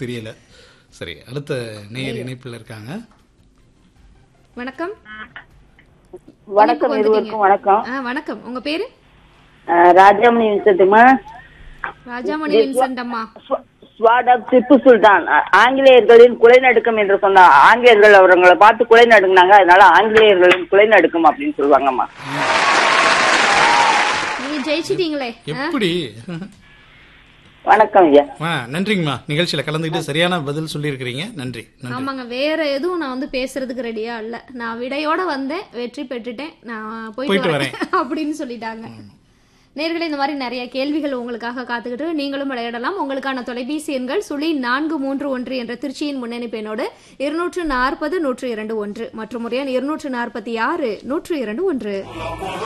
தெரியல சரி அடுத்த நேயர் இணைப்பில் இருக்காங்க வணக்கம் வணக்கம் இணைப்புக்கு இருவருக்கும் வணக்கம் ஆ வணக்கம் உங்க பேரு அஹ், ராஜாமணி விசத்துமா ராஜாமணி வின்சென்ட் அம்மா ஸ்வாட் ஆஃப் திப்பு சுல்தான் அ- ஆங்கிலேயர்களின் குலைநடுக்கம் என்று சொன்ன ஆங்கிலேயர்கள் அவங்களை பார்த்து குலை நடுங்கினாங்க அதனால ஆங்கிலேயர்களின் குலைநடுக்கம் அப்படின்னு சொல்லுவாங்கம்மா நீங்க ஜெயிச்சிட்டீங்களே எப்படி வணக்கம் ஐயா ஆ நன்றிங்கம்மா நிகழ்ச்சியில கலந்துக்கிட்டு சரியான பதில் சொல்லியிருக்கிறீங்க நன்றி நன்றி ஆமாங்க வேற எதுவும் நான் வந்து பேசுறதுக்கு ரெடியா இல்ல நான் விடையோட வந்தேன் வெற்றி பெற்றுட்டேன் நான் போயிட்டு போயிட்டு வரேன் அப்படின்னு சொல்லிட்டாங்க நேர்களே இந்த மாதிரி நிறைய கேள்விகள் உங்களுக்காக காத்துக்கிட்டு நீங்களும் விளையாடலாம் உங்களுக்கான தொலைபேசி எண்கள் சுழி நான்கு மூன்று ஒன்று என்ற திருச்சியின் முன்னணி பெண்ணோடு இருநூற்று நாற்பது நூற்று இரண்டு ஒன்று மற்றும் முறையான இருநூற்று நாற்பத்தி ஆறு நூற்று இரண்டு ஒன்று